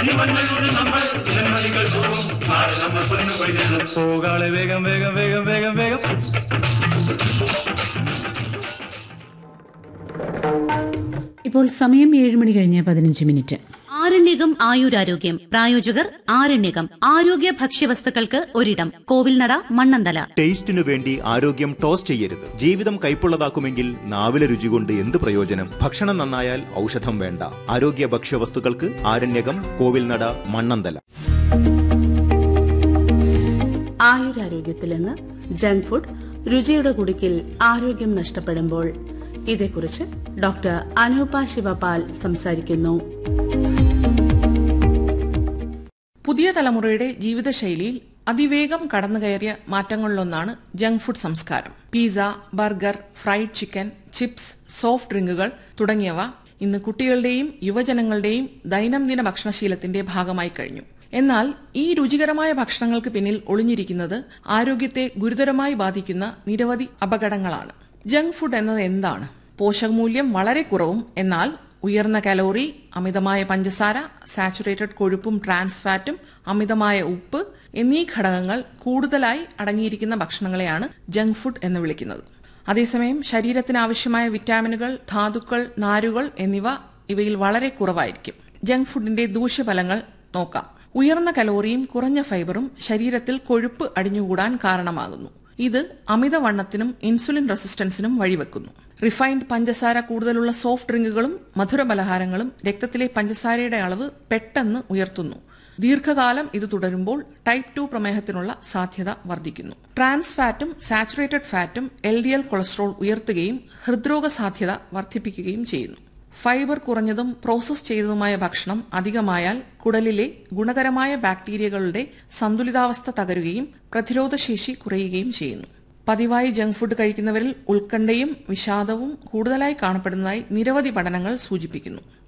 ഇനി വന്നതോട് നമ്മൾ ജന്മദികൾ പോകും നാളെ നമ്മൾ പൊന്നു പൈതലും പോകാളെ വേഗം വേഗം വേഗം വേഗം വേഗം ഇപ്പോൾ സമയം ഏഴ് മണി കഴിഞ്ഞ് പതിനഞ്ച് മിനിറ്റ് ആരണ്യകം ആയുരാരോഗ്യം പ്രായോജകർ ആരണ്യകം ആരോഗ്യ ഭക്ഷ്യവസ്തുക്കൾക്ക് ഒരിടം കോവിൽനട മണ്ണന്തല ടേസ്റ്റിനു വേണ്ടി ആരോഗ്യം ടോസ് ചെയ്യരുത് ജീവിതം കൈപ്പുള്ളതാക്കുമെങ്കിൽ നാവിലെ രുചി കൊണ്ട് എന്ത് പ്രയോജനം ഭക്ഷണം നന്നായാൽ ഔഷധം വേണ്ട ആരോഗ്യ ഭക്ഷ്യവസ്തുക്കൾക്ക് ആരണ്യകം കോവിൽനട മണ്ണന്തല ആയുരാരോഗ്യത്തിൽ നിന്ന് ജങ്ക് ഫുഡ് രുചിയുടെ കുടുക്കിൽ ആരോഗ്യം നഷ്ടപ്പെടുമ്പോൾ ഇതേക്കുറിച്ച് ഡോക്ടർ അനൂപ ശിവപാൽ സംസാരിക്കുന്നു പുതിയ തലമുറയുടെ ജീവിതശൈലിയിൽ അതിവേഗം കടന്നുകയറിയ മാറ്റങ്ങളിലൊന്നാണ് ജങ്ക് ഫുഡ് സംസ്കാരം pizza burger fried chicken chips soft ഡ്രിങ്കുകൾ തുടങ്ങിയവ ഇന്ന് കുട്ടികളുടെയും യുവജനങ്ങളുടെയും ദൈനംദിന ഭക്ഷണശീലത്തിന്റെ ഭാഗമായി കഴിഞ്ഞു എന്നാൽ ഈ രുചികരമായ ഭക്ഷണങ്ങൾക്ക് പിന്നിൽ ഒളിഞ്ഞിരിക്കുന്നത് ആരോഗ്യത്തെ ഗുരുതരമായി ബാധിക്കുന്ന നിരവധി അപകടങ്ങളാണ് ജങ്ക് ഫുഡ് എന്നത് എന്താണ് പോഷകമൂല്യം വളരെ കുറവും എന്നാൽ ഉയർന്ന കലോറി അമിതമായ പഞ്ചസാര സാച്ചുറേറ്റഡ് കൊഴുപ്പും ട്രാൻസ് ഫാറ്റും അമിതമായ ഉപ്പ് എന്നീ ഘടകങ്ങൾ കൂടുതലായി അടങ്ങിയിരിക്കുന്ന ഭക്ഷണങ്ങളെയാണ് ജങ്ക് ഫുഡ് എന്ന് വിളിക്കുന്നത് അതേസമയം ശരീരത്തിന് ആവശ്യമായ വിറ്റാമിനുകൾ ധാതുക്കൾ നാരുകൾ എന്നിവ ഇവയിൽ വളരെ കുറവായിരിക്കും ജങ്ക് ഫുഡിന്റെ ദൂഷ്യഫലങ്ങൾ നോക്കാം ഉയർന്ന കലോറിയും കുറഞ്ഞ ഫൈബറും ശരീരത്തിൽ കൊഴുപ്പ് അടിഞ്ഞുകൂടാൻ കാരണമാകുന്നു ഇത് അമിതവണ്ണത്തിനും ഇൻസുലിൻ റെസിസ്റ്റൻസിനും വഴിവെക്കുന്നു റിഫൈൻഡ് പഞ്ചസാര കൂടുതലുള്ള സോഫ്റ്റ് ഡ്രിങ്കുകളും മധുരപലഹാരങ്ങളും രക്തത്തിലെ പഞ്ചസാരയുടെ അളവ് പെട്ടെന്ന് ഉയർത്തുന്നു ദീർഘകാലം ഇത് തുടരുമ്പോൾ ടൈപ്പ് ടു പ്രമേഹത്തിനുള്ള സാധ്യത വർദ്ധിക്കുന്നു ട്രാൻസ് ഫാറ്റും സാച്ചുറേറ്റഡ് ഫാറ്റും എൽ ഡി എൽ കൊളസ്ട്രോൾ ഉയർത്തുകയും ഹൃദ്രോഗ സാധ്യത വർദ്ധിപ്പിക്കുകയും ചെയ്യുന്നു ഫൈബർ കുറഞ്ഞതും പ്രോസസ് ചെയ്തതുമായ ഭക്ഷണം അധികമായാൽ കുടലിലെ ഗുണകരമായ ബാക്ടീരിയകളുടെ സന്തുലിതാവസ്ഥ തകരുകയും പ്രതിരോധശേഷി കുറയുകയും ചെയ്യുന്നു പതിവായി ജങ്ക് ഫുഡ് കഴിക്കുന്നവരിൽ ഉത്കണ്ഠയും വിഷാദവും കൂടുതലായി കാണപ്പെടുന്നതായി നിരവധി പഠനങ്ങൾ സൂചിപ്പിക്കുന്നു